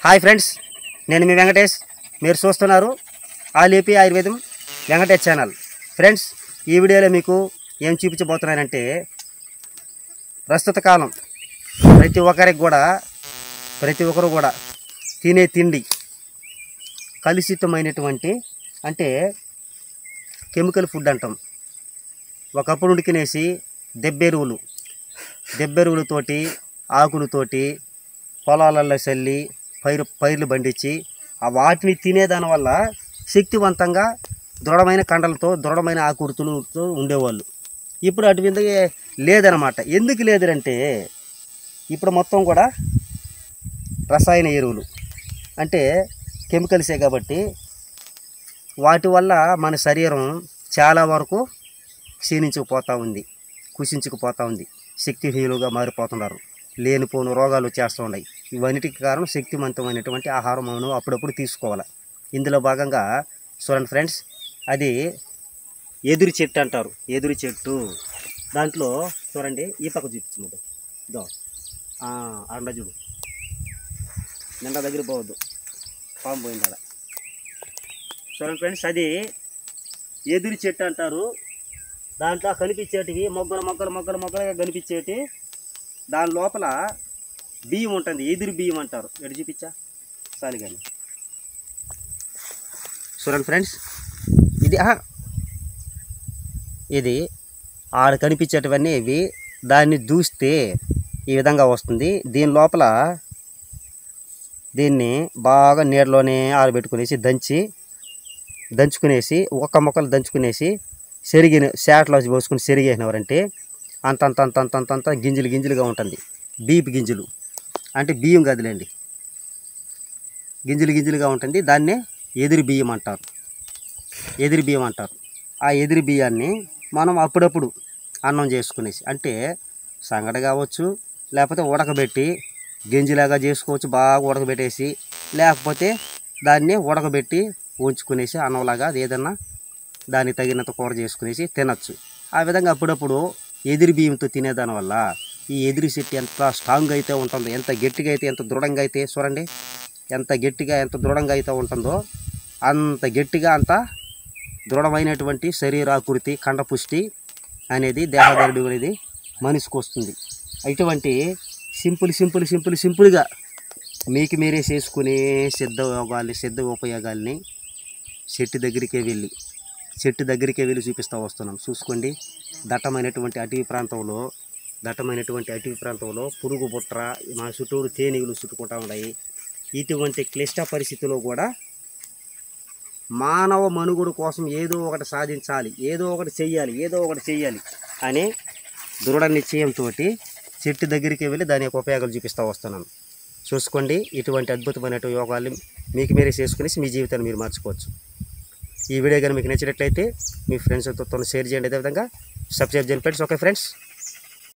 Hi friends నేను మీ వెంకటేష్ మీరు చూస్తున్నారు ఆలేపి ఆయుర్వేదం వెంకటేష్ ఛానల్ ఫ్రెండ్స్ ఈ వీడియోలో మీకు ఏం చూపించబోతున్నానంటే ప్రస్తుత కాలం ప్రతి ఒక్కరికి కూడా ప్రతి ఒక్కరు కూడా తినే తిండి కలుషితమైనటువంటి అంటే కెమికల్ ఫుడ్ అంటాం ఒకప్పుడు ఉడికినేసి దెబ్బెరువులు దెబ్బెరువులతోటి ఆకులతోటి పొలాలలో చల్లి పైరు పైర్లు పండించి ఆ వాటిని తినేదాని వల్ల శక్తివంతంగా దృఢమైన కండలతో దృఢమైన ఆకృతులతో ఉండేవాళ్ళు ఇప్పుడు అటువంటి లేదనమాట ఎందుకు లేదంటే ఇప్పుడు మొత్తం కూడా రసాయన ఎరువులు అంటే కెమికల్సే కాబట్టి వాటి వల్ల మన శరీరం చాలా వరకు క్షీణించుకుపోతూ ఉంది కుషించుకుపోతూ ఉంది శక్తిహీనులుగా మారిపోతున్నారు లేనిపోని రోగాలు వచ్చేస్తూ ఉన్నాయి ఇవన్నిటికి కారణం శక్తివంతమైనటువంటి ఆహారం మనం అప్పుడప్పుడు తీసుకోవాలి ఇందులో భాగంగా చూడండి ఫ్రెండ్స్ అది ఎదురు చెట్టు అంటారు ఎదురు చెట్టు దాంట్లో చూడండి ఈ పక్క చూపించు దో అండ చూడు నిండా దగ్గర పోవద్దు పాము పోయింది అలా చూడండి ఫ్రెండ్స్ అది ఎదురు చెట్టు అంటారు దాంట్లో కనిపించేటివి మొగ్గలు మొగ్గలు మొగ్గలు మొగ్గలుగా కనిపించేటి దాని లోపల బియ్యం ఉంటుంది ఎదురు బియ్యం అంటారు ఎటు చూపించా చాలు కానీ చూడండి ఫ్రెండ్స్ ఇది ఆహా. ఇది ఆడ కనిపించేటివన్నీ ఇవి దాన్ని దూస్తే ఈ విధంగా వస్తుంది దీని లోపల దీన్ని బాగా నీడలోనే ఆరబెట్టుకునేసి దంచి దంచుకునేసి ఒక్క మొక్కలు దంచుకునేసి సెరిగిన శాట్లో పోసుకుని సెరిగేసినవారంటే అంత అంత అంత అంత అంత అంత గింజలు గింజలుగా ఉంటుంది బీపు గింజలు అంటే బియ్యం గదిలేండి గింజలు గింజలుగా ఉంటుంది దాన్నే ఎదిరి బియ్యం అంటారు ఎదిరి బియ్యం అంటారు ఆ ఎదిరి బియ్యాన్ని మనం అప్పుడప్పుడు అన్నం చేసుకునేసి అంటే సంగట కావచ్చు లేకపోతే ఉడకబెట్టి గింజలాగా చేసుకోవచ్చు బాగా ఉడకబెట్టేసి లేకపోతే దాన్ని ఉడకబెట్టి ఉంచుకునేసి అన్నంలాగా అది ఏదన్నా దానికి తగినంత కూర చేసుకునేసి తినచ్చు ఆ విధంగా అప్పుడప్పుడు ఎదిరి బియ్యంతో తినేదాని వల్ల ఈ ఎదిరి చెట్టు ఎంత స్ట్రాంగ్ అయితే ఉంటుందో ఎంత గట్టిగా అయితే ఎంత దృఢంగా అయితే చూడండి ఎంత గట్టిగా ఎంత దృఢంగా అయితే ఉంటుందో అంత గట్టిగా అంత దృఢమైనటువంటి శరీరాకృతి కండపుష్టి అనేది దేహదారుడు అనేది మనిషికి వస్తుంది ఇటువంటి సింపుల్ సింపుల్ సింపుల్ సింపుల్గా మీకు మీరే చేసుకునే సిద్ధ యోగాల్ని సిద్ధ ఉపయోగాల్ని చెట్టు దగ్గరికే వెళ్ళి చెట్టు దగ్గరికే వెళ్ళి చూపిస్తూ వస్తున్నాం చూసుకోండి దట్టమైనటువంటి అటవీ ప్రాంతంలో దట్టమైనటువంటి అటవీ ప్రాంతంలో పురుగు బుట్ర మా చుట్టూరు తేనెలు చుట్టుకుంటూ ఉన్నాయి ఇటువంటి క్లిష్ట పరిస్థితిలో కూడా మానవ మనుగడ కోసం ఏదో ఒకటి సాధించాలి ఏదో ఒకటి చెయ్యాలి ఏదో ఒకటి చెయ్యాలి అనే దృఢ నిశ్చయంతో చెట్టు దగ్గరికి వెళ్ళి దాని యొక్క ఉపయోగాలు చూపిస్తూ వస్తున్నాను చూసుకోండి ఇటువంటి అద్భుతమైన యోగాలు మీకు మీరే చేసుకునేసి మీ జీవితాన్ని మీరు మార్చుకోవచ్చు ఈ వీడియో కానీ మీకు నచ్చినట్లయితే మీ ఫ్రెండ్స్తో షేర్ చేయండి అదేవిధంగా సబ్స్క్రైబ్ చేయండి ఫ్రెండ్స్ ఓకే ఫ్రెండ్స్